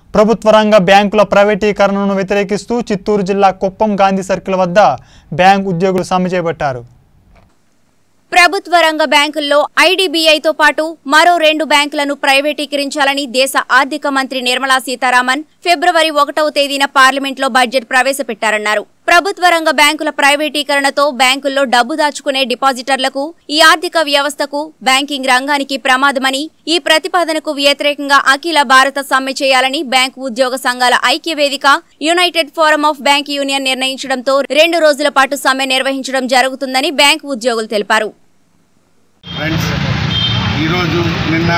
ప్రభుత్వ రంగ బ్యాంకుల ప్రైవేటీకరణను వ్యతిరేకిస్తూ చిత్తూరు జిల్లా కుప్పం గాంధీ సర్కిల్ వద్ద బ్యాంక్ ఉద్యోగులు సమ్మె చేపట్టారు ప్రభుత్వ రంగ బ్యాంకుల్లో ఐడీబీఐతో పాటు మరో రెండు బ్యాంకులను ప్రైవేటీకరించాలని దేశ ఆర్థిక మంత్రి నిర్మలా సీతారామన్ ఫిబ్రవరి ఒకటవ తేదీన పార్లమెంట్లో బడ్జెట్ ప్రవేశపెట్టారన్నారు ప్రభుత్వ రంగ బ్యాంకుల ప్రైవేటీకరణతో బ్యాంకుల్లో డబ్బు దాచుకునే డిపాజిటర్లకు ఈ ఆర్థిక వ్యవస్థకు బ్యాంకింగ్ రంగానికి ప్రమాదమని ఈ ప్రతిపాదనకు వ్యతిరేకంగా అఖిల భారత సమ్మె చేయాలని బ్యాంకు ఉద్యోగ సంఘాల ఐక్య వేదిక United Forum of Bank Union నిర్ణయించడంతో రెండు రోజుల పాటు సమ్మె నిర్వహించడం జరుగుతుందని బ్యాంకు ఉద్యోగులు తెలిపారు ఫ్రెండ్స్ ఈరోజు నిన్న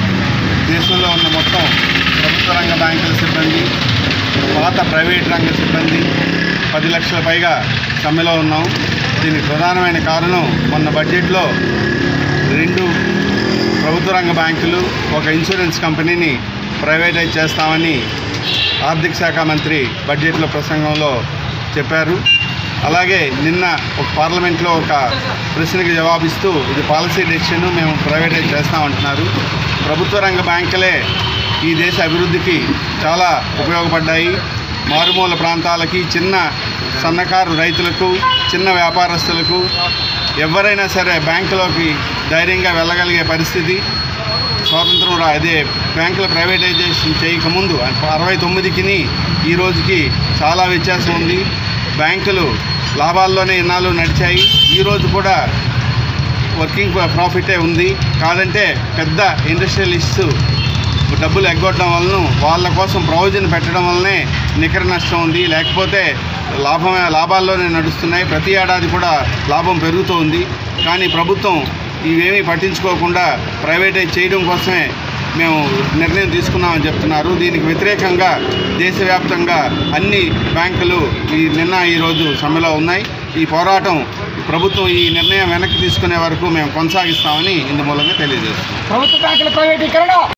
దేశంలో ఉన్న మొత్తం ప్రభుత్వ రంగ బ్యాంకుల సిబ్బంది పాత ప్రైవేట్ రంగ సిబ్బంది పది లక్షల పైగా సమ్మెలో ఉన్నాం దీనికి ప్రధానమైన కారణం మొన్న బడ్జెట్లో రెండు ప్రభుత్వ రంగ బ్యాంకులు ఒక ఇన్సూరెన్స్ కంపెనీని ప్రైవేటైజ్ చేస్తామని ఆర్థిక శాఖ మంత్రి బడ్జెట్లో ప్రసంగంలో చెప్పారు అలాగే నిన్న ఒక పార్లమెంట్లో ఒక ప్రశ్నకి జవాబిస్తూ ఇది పాలసీ డెసిషన్ మేము ప్రైవేటైజ్ చేస్తామంటున్నారు ప్రభుత్వ రంగ బ్యాంకులే ఈ దేశ అభివృద్ధికి చాలా ఉపయోగపడ్డాయి మారుమూల ప్రాంతాలకి చిన్న సన్నకారు రైతులకు చిన్న వ్యాపారస్తులకు ఎవరైనా సరే బ్యాంకులోకి ధైర్యంగా వెళ్ళగలిగే పరిస్థితి స్వాతంత్రం రా అదే బ్యాంకుల ప్రైవేటైజేషన్ చేయకముందు అరవై తొమ్మిదికి ఈ రోజుకి చాలా వ్యత్యాసం ఉంది బ్యాంకులు లాభాల్లోనే ఇన్నాళ్ళు నడిచాయి ఈరోజు కూడా వర్కింగ్ ప్రాఫిటే ఉంది కాదంటే పెద్ద ఇండస్ట్రియలిస్ట్స్ డబ్బులు ఎగ్గొట్టడం వలన వాళ్ళ కోసం ప్రయోజనం పెట్టడం వల్లనే నికర నష్టం ఉంది లేకపోతే లాభమే లాభాల్లోనే నడుస్తున్నాయి ప్రతి ఏడాది కూడా లాభం పెరుగుతూ ఉంది కానీ ప్రభుత్వం ఇవేమీ పట్టించుకోకుండా ప్రైవేటైజ్ చేయడం కోసమే మేము నిర్ణయం తీసుకున్నామని చెప్తున్నారు దీనికి వ్యతిరేకంగా దేశవ్యాప్తంగా అన్ని బ్యాంకులు ఈ నిన్న ఈరోజు సమ్మెలో ఉన్నాయి ఈ పోరాటం ప్రభుత్వం ఈ నిర్ణయం వెనక్కి తీసుకునే వరకు మేము కొనసాగిస్తామని ఇందు మూలంగా తెలియజేస్తున్నాం ప్రభుత్వ బ్యాంకుల ప్రైవేటీకరణ